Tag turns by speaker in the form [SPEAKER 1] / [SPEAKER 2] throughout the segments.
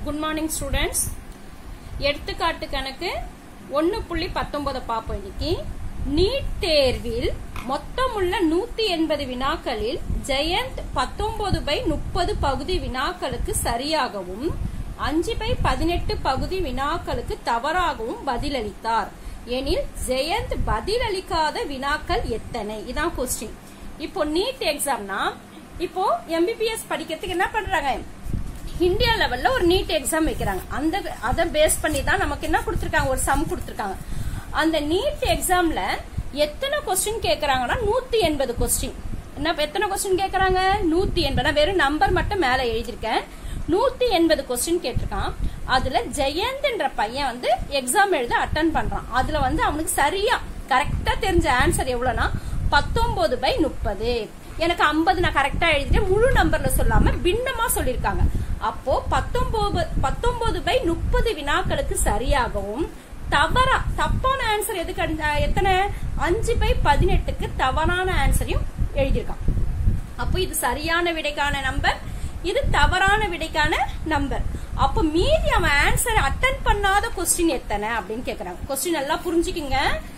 [SPEAKER 1] good morning students எடுத்துக்காட்டு கணக்கு ஒன்னு புள்ளி பத்தொன்பது பார்ப்போம் இன்னைக்கு நீட் தேர்வில் மொத்தமுள்ள நூத்தி எண்பது வினாக்களில் ஜெயந்த் பத்தொன்பது பை முப்பது பகுதி வினாக்களுக்கு சரியாகவும் அஞ்சு பை பதினெட்டு பகுதி வினாக்களுக்கு தவறாகவும் பதிலளித்தார் எனில் ஜெயந்த் பதிலளிக்காத வினாக்கள் எத்தனை இதான் கொஸ்டின் இப்போ நீட் எக்ஸாம்னா இப்போ எம்பிபிஎஸ் படிக்கிறதுக்கு என்ன பண்றாங்க இந்தியா லெவல்ல ஒரு நீட் எக்ஸாம் வைக்கிறாங்க அந்த அதை பேஸ் பண்ணி தான் நமக்கு என்ன கொடுத்திருக்காங்க ஒரு சம் கொடுத்திருக்காங்க அந்த நீட் எக்ஸாம்ல எத்தனை கொஸ்டின் கேக்குறாங்கன்னா நூத்தி எண்பது கொஸ்டின் என்ன எத்தனை கொஸ்டின் கேக்குறாங்க நூத்தி எண்பது நான் வெறும் நம்பர் மட்டும் மேல எழுதியிருக்கேன் நூத்தி எண்பது கொஸ்டின் கேட்டிருக்கான் அதுல ஜெயந்த் என்ற பையன் வந்து எக்ஸாம் எழுத அட்டன் பண்றான் அதுல வந்து அவனுக்கு சரியா கரெக்டா தெரிஞ்ச ஆன்சர் எவ்வளவுனா பத்தொன்பது பை முப்பது எனக்கு ஐம்பது நான் கரெக்டா எழுதிட்டேன் முழு நம்பர்ல சொல்லாம பின்னமா சொல்லிருக்காங்க அப்போ பத்தொன்பது பத்தொன்பது பை முப்பது வினாக்களுக்கு சரியாகவும் தவறா தப்பான ஆன்சர் எதுக்கு அடி- எத்தனை அஞ்சு பை பதினெட்டுக்கு தவறான ஆன்சரையும் எழுதியிருக்கான் அப்போ இது சரியான விடைக்கான நம்பர் இது தவறான விடைக்கான நம்பர் அப்போ மீதி அவன் ஆன்சர் அட்டன் பண்ணாத கொஸ்டின் எத்தனை அப்படின்னு கேக்குறாங்க கொஸ்டின் எல்லாம் புரிஞ்சுக்குங்க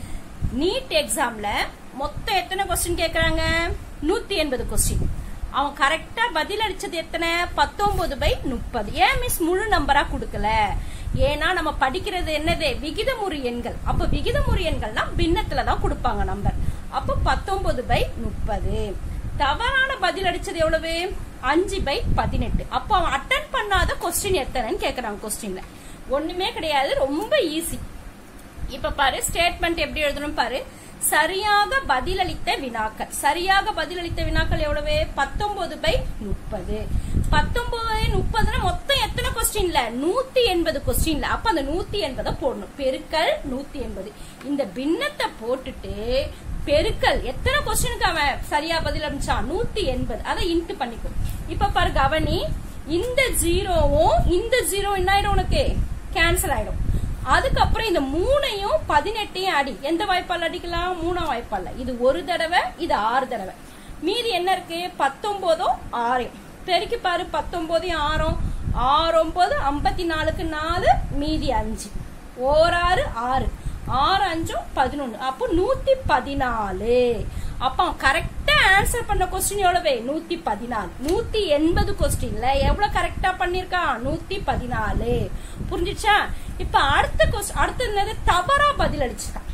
[SPEAKER 1] நீட் எக்ஸாம்ல மொத்தம் எத்தனை கொஸ்டின் கேக்குறாங்க நூத்தி எண்பது கொஸ்டின் அவன் கரெக்டா பதில் அடிச்சது எத்தனை பத்தொன்பது பை முப்பது ஏன் மிஸ் முழு நம்பரா கொடுக்கல ஏன்னா நம்ம படிக்கிறது என்னது விகிதமுறு எண்கள் அப்ப விகிதமுறு எண்கள்னா பின்னத்துல தான் கொடுப்பாங்க நம்பர் அப்ப பத்தொன்பது பை முப்பது தவறான பதில் அடிச்சது எவ்வளவு அஞ்சு பை பதினெட்டு அப்ப அவன் அட்டன் பண்ணாத கொஸ்டின் எத்தனைன்னு கேக்குறாங்க கொஸ்டின்ல ஒண்ணுமே கிடையாது ரொம்ப ஈஸி இப்ப பாரு ஸ்டேட்மெண்ட் எப்படி எழுதணும் பாரு சரியாக பதிலளித்த வினாக்கள் சரியாக பதிலளித்த வினாக்கள் எவ்வளவு பத்தொன்பது பை முப்பது பத்தொன்பது பை முப்பதுனா மொத்தம் எத்தனை கொஸ்டின்ல நூத்தி எண்பது கொஸ்டின்ல அப்ப அந்த நூத்தி எண்பதை போடணும் பெருக்கல் நூத்தி எண்பது இந்த பின்னத்தை போட்டுட்டு பெருக்கல் எத்தனை கொஸ்டினுக்கு அவன் சரியா பதில் அனுப்பிச்சான் நூத்தி எண்பது அதை இன்ட்டு பண்ணிக்கும் இப்ப பாரு கவனி இந்த ஜீரோவும் இந்த ஜீரோ என்ன ஆயிடும் உனக்கு கேன்சல் ஆயிடும் அதுக்கப்புறம் இந்த மூணையும் பதினெட்டையும் அடி எந்த வாய்ப்பால் அடிக்கலாம் மூணாம் வாய்ப்பால் இது ஒரு தடவை இது ஆறு தடவை மீதி என்ன இருக்கு பத்தொன்பதும் ஆறையும் பெருக்கி பாரு பத்தொன்பதையும் ஆறும் ஆறு ஒன்பது ஐம்பத்தி நாலுக்கு நாலு மீதி அஞ்சு ஓராறு ஆறு ஆறு அஞ்சும் பதினொன்னு அப்போ நூத்தி பதினாலு அப்ப கரெக்டா ஆன்சர் பண்ண கொஸ்டின் எவ்வளவு நூத்தி பதினாலு நூத்தி எண்பது கொஸ்டின்ல எவ்வளவு கரெக்டா பண்ணிருக்கான் நூத்தி பதினாலு புரிஞ்சுச்சா இப்ப அடுத்த கொஸ்டின் அடுத்த என்னது தவறா பதில் அடிச்சிருக்கான்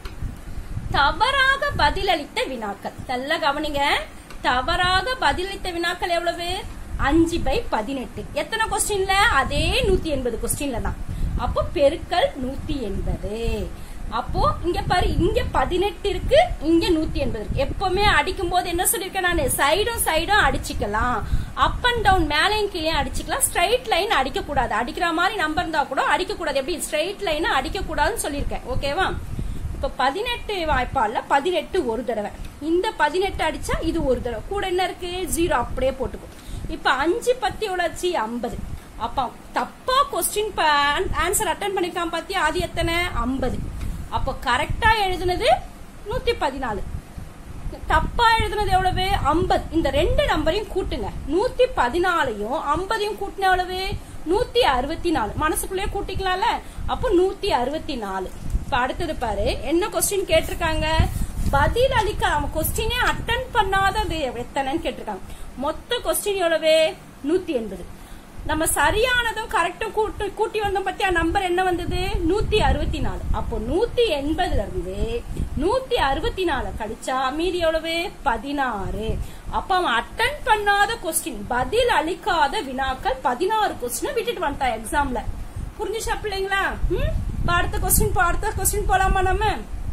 [SPEAKER 1] தவறாக பதிலளித்த வினாக்கள் நல்ல கவனிங்க தவறாக பதிலளித்த வினாக்கள் எவ்வளவு அஞ்சு பை பதினெட்டு எத்தனை கொஸ்டின்ல அதே நூத்தி எண்பது கொஸ்டின்ல தான் அப்போ பெருக்கல் நூத்தி எண்பது அப்போ இங்க பாரு இங்க பதினெட்டு இருக்கு இங்க நூத்தி எண்பது இருக்கு எப்பவுமே அடிக்கும் போது என்ன சொல்லிருக்கேன் நானு சைடும் சைடும் அடிச்சுக்கலாம் அப் அண்ட் டவுன் மேலையும் கீழே அடிச்சுக்கலாம் ஸ்ட்ரைட் லைன் அடிக்க கூடாது அடிக்கிற மாதிரி நம்பர் இருந்தா கூட அடிக்க கூடாது எப்படி ஸ்ட்ரைட் லைன் அடிக்க கூடாதுன்னு சொல்லியிருக்கேன் ஓகேவா இப்ப பதினெட்டு வாய்ப்பால்ல பதினெட்டு ஒரு தடவை இந்த பதினெட்டு அடிச்சா இது ஒரு தடவை கூட என்ன இருக்கு ஜீரோ அப்படியே போட்டுக்கும் இப்ப அஞ்சு பத்தி எவ்வளவு ஐம்பது அப்ப தப்பா கொஸ்டின் ஆன்சர் அட்டன் பண்ணிருக்கான் பாத்தியா அது எத்தனை ஐம்பது அப்ப கரெக்டா எழுதுனது நூத்தி பதினாலு தப்பா எழுதுனது எவ்வளவு ஐம்பது இந்த ரெண்டு நம்பரையும் கூட்டுங்க நூத்தி பதினாலையும் ஐம்பதையும் கூட்டின எவ்வளவு நூத்தி அறுபத்தி நாலு மனசுக்குள்ளேயே கூட்டிக்கலாம்ல அப்போ நூத்தி அறுபத்தி நாலு இப்ப அடுத்தது பாரு என்ன கொஸ்டின் கேட்டிருக்காங்க பதில் அளிக்க அவன் கொஸ்டினே அட்டன் பண்ணாதது எத்தனைன்னு கேட்டிருக்காங்க மொத்த கொஸ்டின் எவ்வளவு நூத்தி எண்பது நம்ம சரியானதும் கரெக்டும் கூட்டி கூட்டி வந்தோம் பத்தியா நம்பர் என்ன வந்தது நூத்தி அறுபத்தி நாலு அப்போ நூத்தி எண்பதுல இருந்து நூத்தி அறுபத்தி நாலு கழிச்சா மீதி எவ்வளவு பதினாறு அப்ப அவன் அட்டன் பண்ணாத கொஸ்டின் பதில் அளிக்காத வினாக்கள் பதினாறு கொஸ்டினை விட்டுட்டு வந்துட்டான் எக்ஸாம்ல புரிஞ்சுச்சா பிள்ளைங்களா ம் இப்ப அடுத்த கொஸ்டின் அடுத்த கொஸ்டின் போலாமா நம்ம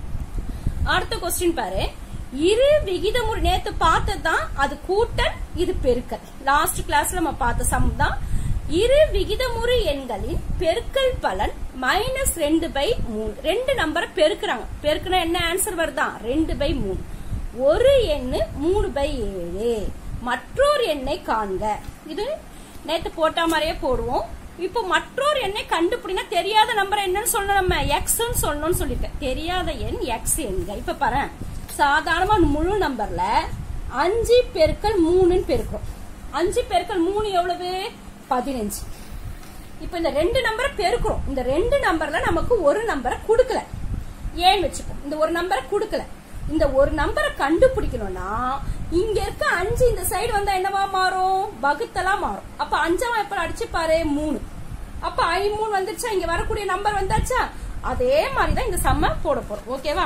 [SPEAKER 1] அடுத்த கொஸ்டின் பாரு இரு விகிதமுறை நேத்து பார்த்ததுதான் அது கூட்டல் இது பெருக்கல் லாஸ்ட் கிளாஸ்ல நம்ம பார்த்த சம் தான் இரு விகிதமுறு எண்களின் பெருக்கல் பலன் மைனஸ் ரெண்டு பை மூணு ரெண்டு நம்பரை பெருக்குறாங்க பெருக்குனா என்ன ஆன்சர் வருதான் ரெண்டு பை மூணு ஒரு எண்ணு மூணு பை ஏழு மற்றொரு எண்ணை காண்க இது நேத்து போட்ட மாதிரியே போடுவோம் இப்போ மற்றொரு எண்ணை கண்டுபிடினா தெரியாத நம்பர் என்னன்னு சொல்லணும் நம்ம எக்ஸ் சொல்லணும்னு சொல்லிருக்கேன் தெரியாத எண் எக்ஸ் எண்க இப்ப பாரு சாதாரணமா முழு நம்பர்ல அஞ்சு பெருக்கல் மூணுன்னு பெருக்கும் அஞ்சு பெருக்கல் மூணு எவ்வளவு பதினஞ்சு இப்ப இந்த ரெண்டு நம்பரை பெருக்கிறோம் இந்த ரெண்டு நம்பர்ல நமக்கு ஒரு நம்பரை கொடுக்கல ஏன்னு வச்சுப்போம் இந்த ஒரு நம்பரை கொடுக்கல இந்த ஒரு நம்பரை கண்டுபிடிக்கணும்னா இங்க இருக்க அஞ்சு இந்த சைடு வந்தா என்னவா மாறும் வகுத்தலா மாறும் அப்ப அஞ்சாம் எப்ப அடிச்சு பாரு மூணு அப்ப ஐ மூணு வந்துருச்சா இங்க வரக்கூடிய நம்பர் வந்தாச்சா அதே மாதிரிதான் இந்த சம்ம போட போறோம் ஓகேவா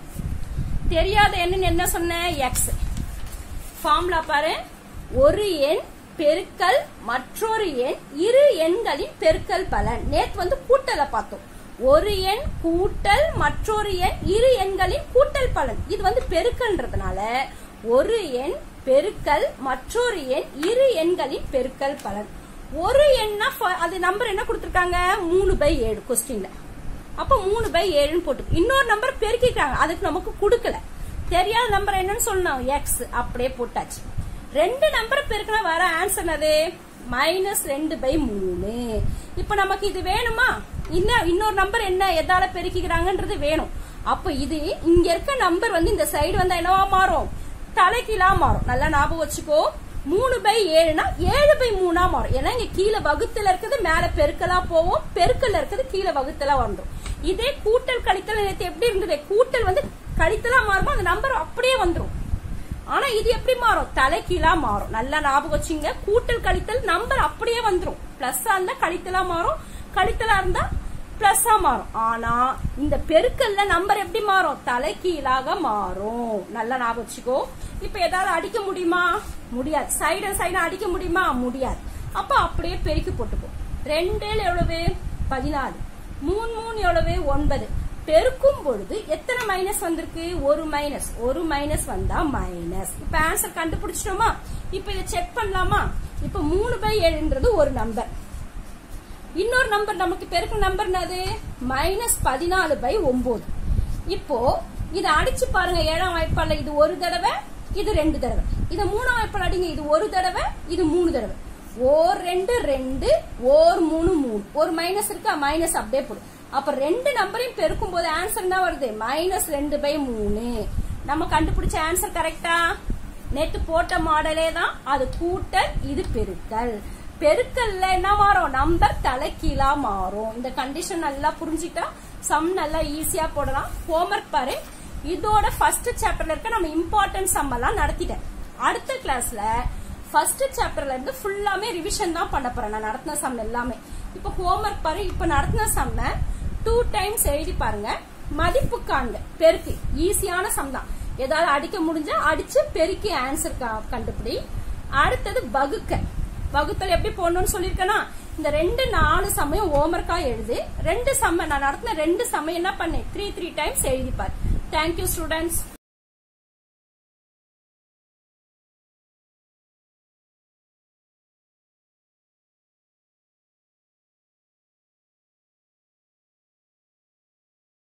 [SPEAKER 1] தெரியாத எண்ணுன்னு என்ன சொன்னேன் எக்ஸ் ஃபார்முலா பாரு ஒரு எண் பெருக்கல் மற்றொரு எண் இரு எண்களின் பெருக்கல் பலன் நேத்து வந்து கூட்டலை பார்த்தோம் ஒரு எண் கூட்டல் மற்றொரு எண் இரு எண்களின் கூட்டல் பலன் இது வந்து பெருக்கல்ன்றதுனால ஒரு எண் பெருக்கல் மற்றொரு எண் இரு எண்களின் பெருக்கல் பலன் ஒரு எண்ணா ஃப- அது நம்பர் என்ன கொடுத்திருக்காங்க மூணு பை ஏழு கொஸ்டின்ல அப்ப மூணு பை ஏழுன்னு போட்டு இன்னொரு நம்பர் பெருக்கிட்டாங்க அதுக்கு நமக்கு கொடுக்கல தெரியாத நம்பர் என்னன்னு சொல்லணும் எக்ஸ் அப்படியே போட்டாச்சு ரெண்டு நம்பர் பெருக்கினா வர ஆன்சர் என்னது மைனஸ் ரெண்டு பை மூணு இப்ப நமக்கு இது வேணுமா இன்னும் இன்னொரு நம்பர் என்ன எதால பெருக்கிக்கிறாங்கன்றது வேணும் அப்ப இது இங்க இருக்க நம்பர் வந்து இந்த சைடு வந்தா என்னவா மாறும் தலைகீழா மாறும் நல்லா ஞாபகம் வச்சுக்கோ மூணு பை ஏழுனா ஏழு பை மூணா மாறும் ஏன்னா இங்க கீழே வகுத்துல இருக்குது மேல பெருக்கலா போவோம் பெருக்கல்ல இருக்குது கீழே வகுத்தலா வந்துடும் இதே கூட்டல் கழித்தல் நேத்து எப்படி இருந்தது கூட்டல் வந்து கழித்தலா மாறுமோ அந்த நம்பர் அப்படியே வந்துரும் ஆனா இது எப்படி மாறும் தலைகீழா மாறும் நல்லா ஞாபகம் வச்சுங்க கூட்டல் கழித்தல் நம்பர் அப்படியே வந்துரும் பிளஸ்ஸா இருந்தா கழித்தலா மாறும் கழித்தலா இருந்தா பிளஸ்ஸா மாறும் ஆனா இந்த பெருக்கல்ல நம்பர் எப்படி மாறும் தலைகீழாக மாறும் நல்லா ஞாபகம் வச்சுக்கோ இப்ப ஏதாவது அடிக்க முடியுமா முடியாது சைடு சைடு அடிக்க முடியுமா முடியாது அப்ப அப்படியே பெருக்கி போட்டுப்போம் ரெண்டேல எவ்வளவு பதினாலு மூணு மூணு எவ்வளவு ஒன்பது பெருக்கும் பொழுது எத்தனை மைனஸ் வந்திருக்கு ஒரு மைனஸ் ஒரு மைனஸ் வந்தா மைனஸ் இப்ப ஆன்சர் கண்டுபிடிச்சிட்டோமா இப்ப இதை செக் பண்ணலாமா இப்ப மூணு பை ஏழுன்றது ஒரு நம்பர் இன்னொரு நம்பர் நமக்கு பெருக்கும் நம்பர் என்னது மைனஸ் பதினாலு பை ஒன்பது இப்போ இதை அடிச்சு பாருங்க ஏழாம் வாய்ப்பால இது ஒரு தடவை இது ரெண்டு தடவை இத மூணாம் வாய்ப்பால் அடிங்க இது ஒரு தடவை இது மூணு தடவை ஓர் ரெண்டு ரெண்டு ஓர் மூணு மூணு ஒரு மைனஸ் இருக்கா மைனஸ் அப்படியே போடும் அப்ப ரெண்டு நம்பரையும் பெருக்கும் போது ஆன்சர் என்ன வருது மைனஸ் ரெண்டு பை மூணு நம்ம கண்டுபிடிச்ச ஆன்சர் கரெக்டா நேத்து போட்ட மாடலே தான் அது கூட்டல் இது பெருக்கல் பெருக்கல்ல என்ன மாறும் நம்பர் தலைகீழா மாறும் இந்த கண்டிஷன் நல்லா புரிஞ்சுட்டா சம் நல்லா ஈஸியா போடலாம் ஹோம்ஒர்க் பாரு இதோட ஃபர்ஸ்ட் சாப்டர்ல இருக்க நம்ம இம்பார்ட்டன்ட் சம் எல்லாம் நடத்திட்டேன் அடுத்த கிளாஸ்ல ஃபர்ஸ்ட் சாப்டர்ல இருந்து ஃபுல்லாமே ரிவிஷன் தான் பண்ண போறேன் நான் நடத்தின சம் எல்லாமே இப்ப ஹோம்ஒர்க் பாரு இப்ப நடத்தின சம்ம டூ டைம்ஸ் எழுதி பாருங்க மதிப்பு காண்க பெருக்கி ஈஸியான சம் தான் ஏதாவது அடிக்க முடிஞ்சா அடிச்சு பெருக்கி ஆன்சர் கண்டுபிடி அடுத்தது வகுக்க வகுத்தல் எப்படி போடணும்னு சொல்லியிருக்கேனா இந்த ரெண்டு நாலு சமயம் ஹோம்ஒர்க்கா எழுது ரெண்டு சமயம் நான் நடத்தின ரெண்டு சமயம் என்ன பண்ணேன் த்ரீ த்ரீ டைம்ஸ் எழுதிப்பார் தேங்க்யூ ஸ்டூடெண்ட்ஸ்